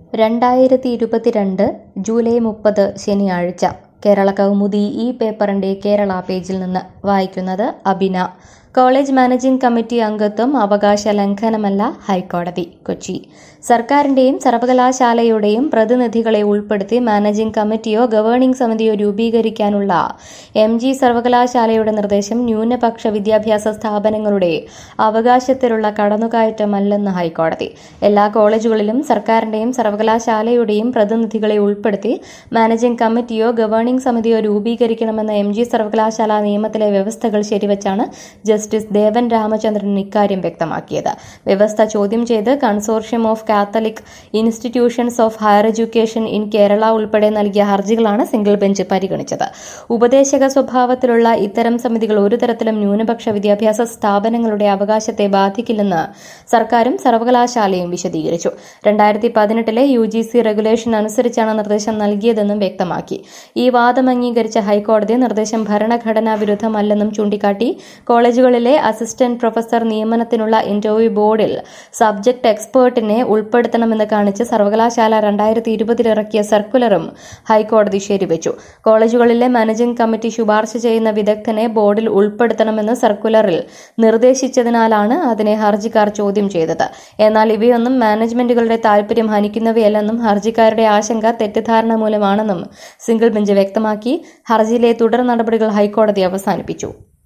രണ്ടായിരത്തി ഇരുപത്തിരണ്ട് ജൂലൈ മുപ്പത് ശനിയാഴ്ച കേരള കൗമുദി ഈ പേപ്പറിന്റെ കേരള പേജിൽ നിന്ന് വായിക്കുന്നത് അബിന കോളേജ് മാനേജിംഗ് കമ്മിറ്റി അംഗത്വം അവകാശ ലംഘനമല്ല ഹൈക്കോടതി കൊച്ചി സർക്കാരിന്റെയും സർവകലാശാലയുടെയും പ്രതിനിധികളെ ഉൾപ്പെടുത്തി മാനേജിംഗ് കമ്മിറ്റിയോ ഗവേണിംഗ് സമിതിയോ രൂപീകരിക്കാനുള്ള എം ജി സർവകലാശാലയുടെ നിർദ്ദേശം ന്യൂനപക്ഷ വിദ്യാഭ്യാസ സ്ഥാപനങ്ങളുടെ അവകാശത്തിലുള്ള കടന്നുകയറ്റമല്ലെന്ന് ഹൈക്കോടതി എല്ലാ കോളേജുകളിലും സർക്കാരിന്റെയും സർവകലാശാലയുടെയും പ്രതിനിധികളെ ഉൾപ്പെടുത്തി മാനേജിംഗ് കമ്മിറ്റിയോ ഗവേണിംഗ് സമിതിയോ രൂപീകരിക്കണമെന്ന എം ജി സർവകലാശാല നിയമത്തിലെ വ്യവസ്ഥകൾ ശരിവച്ചാണ് ജസ്റ്റിസ് ദേവൻ രാമചന്ദ്രൻ ഇക്കാര്യം വ്യക്തമാക്കിയത് വ്യവസ്ഥ ചോദ്യം ചെയ്ത് consortium of Catholic institutions of higher education in Kerala ഉൾപ്പെടെ നൽകിയ ഹർജികളാണ് സിംഗിൾ ബെഞ്ച് പരിഗണിച്ചത് ഉപദേശക സ്വഭാവത്തിലുള്ള ഇത്തരം സമിതികൾ ഒരു തരത്തിലും ന്യൂനപക്ഷ വിദ്യാഭ്യാസ സ്ഥാപനങ്ങളുടെ അവകാശത്തെ ബാധിക്കില്ലെന്ന് സർക്കാരും സർവകലാശാലയും വിശദീകരിച്ചു രണ്ടായിരത്തി പതിനെട്ടിലെ യു ജി സി റെഗുലേഷൻ അനുസരിച്ചാണ് നിർദ്ദേശം നൽകിയതെന്നും വ്യക്തമാക്കി ഈ വാദം അംഗീകരിച്ച ഹൈക്കോടതി നിർദ്ദേശം ഭരണഘടനാ വിരുദ്ധമല്ലെന്നും ചൂണ്ടിക്കാട്ടി കോളേജുകളിലെ അസിസ്റ്റന്റ് പ്രൊഫസർ നിയമനത്തിനുള്ള ഇന്റർവ്യൂ ബോർഡിൽ സബ്ജക്ട് എക്സ്പേർട്ടിനെ ഉൾപ്പെടുത്തണമെന്ന് കാണിച്ച് സർവകലാശാല രണ്ടായിരത്തി ഇരുപതിൽ ഇറക്കിയ സർക്കുലറും ഹൈക്കോടതി ശരിവച്ചു കോളേജുകളിലെ മാനേജിംഗ് കമ്മിറ്റി ശുപാർശ ചെയ്യുന്ന വിദഗ്ധനെ ബോർഡിൽ ഉൾപ്പെടുത്തണമെന്ന് സർക്കുലറിൽ നിർദ്ദേശിച്ചതിനാലാണ് അതിനെ ഹർജിക്കാർ ചോദ്യം ചെയ്തത് എന്നാൽ ഇവയൊന്നും മാനേജ്മെന്റുകളുടെ താൽപര്യം ഹനിക്കുന്നവയല്ലെന്നും ഹർജിക്കാരുടെ ആശങ്ക തെറ്റിദ്ധാരണ മൂലമാണെന്നും സിംഗിൾ ബെഞ്ച് വ്യക്തമാക്കി ഹർജിയിലെ തുടർ നടപടികൾ ഹൈക്കോടതി അവസാനിപ്പിച്ചു